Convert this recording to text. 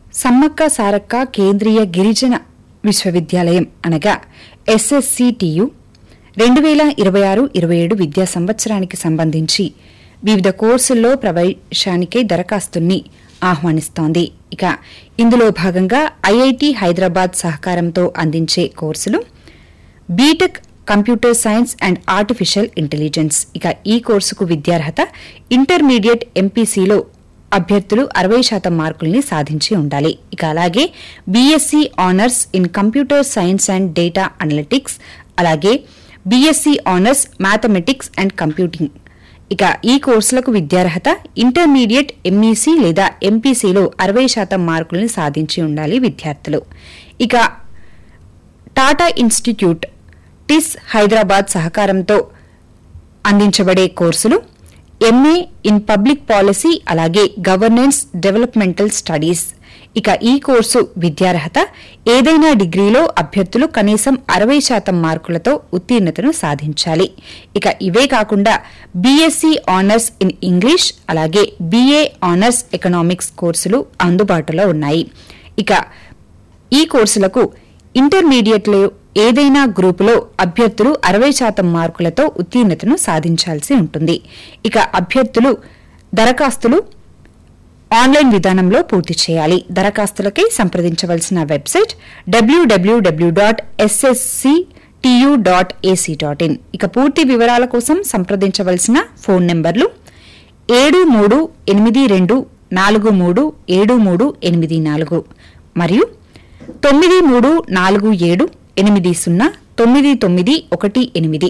సమ్మక్క సారక్క కేంద్రీయ గిరిజన విశ్వవిద్యాలయం అనగా ఎస్ఎస్సిటియు రెండు వేల ఇరవై ఆరు ఇరవై ఏడు విద్యా సంవత్సరానికి సంబంధించి వివిధ కోర్సుల్లో ప్రవేశానికై దరఖాస్తుల్ని ఆహ్వానిస్తోంది ఇక ఇందులో భాగంగా ఐఐటి హైదరాబాద్ సహకారంతో అందించే కోర్సులు BTech computer science and artificial intelligence ఇక ఈ కోర్సుకు విద్యార్హత ఇంటర్మీడియట్ ఎంపీసీలో అభ్యర్థులు అరవై శాతం మార్కుల్ని సాధించి ఉండాలి ఇక అలాగే BSc honours in computer science and data analytics అలాగే BSc honours mathematics and computing ఇక ఈ కోర్సులకు విద్యార్హత ఇంటర్మీడియట్ ఎంఈసీ లేదా ఎంపీసీలో అరవై శాతం మార్కుల్ని సాధించి ఉండాలి విద్యార్థులు ఇక టాటా ఇన్స్టిట్యూట్ టిస్ హైదరాబాద్ సహకారంతో అందించబడే కోర్సులు ఎంఏ ఇన్ పబ్లిక్ పాలసీ అలాగే గవర్నెన్స్ డెవలప్మెంటల్ స్టడీస్ ఇక ఈ కోర్సు విద్యార్హత ఏదైనా డిగ్రీలో అభ్యర్థులు కనీసం అరవై శాతం మార్కులతో ఉత్తీర్ణతను సాధించాలి ఇక ఇవే కాకుండా బీఎస్సీ ఆనర్స్ ఇన్ ఇంగ్లీష్ అలాగే బీఏ ఆనర్స్ ఎకనామిక్స్ కోర్సులు అందుబాటులో ఉన్నాయి ఇక ఈ కోర్సులకు ఇంటర్మీడియట్లో ఏదైనా గ్రూపులో అభ్యర్థులు అరవై శాతం మార్కులతో ఉత్తీర్ణతను సాధించాల్సి ఉంటుంది ఇక అభ్యర్థులు దరఖాస్తులు ఆన్లైన్ విధానంలో పూర్తి చేయాలి దరఖాస్తులకై సంప్రదించవలసిన వెబ్సైట్ డబ్ల్యూడబ్ల్యూడబ్ల్యూ dot SSC TU dot ac dot in ఇక పూర్తి వివరాల కోసం సంప్రదించవలసిన ఫోన్ నెంబర్లు ఏడు మూడు ఎనిమిది రెండు నాలుగు మూడు ఏడు మూడు ఎనిమిది నాలుగు మరియు తొమ్మిది మూడు నాలుగు ఏడు ఎనిమిది సున్నా తొమ్మిది తొమ్మిది ఒకటి ఎనిమిది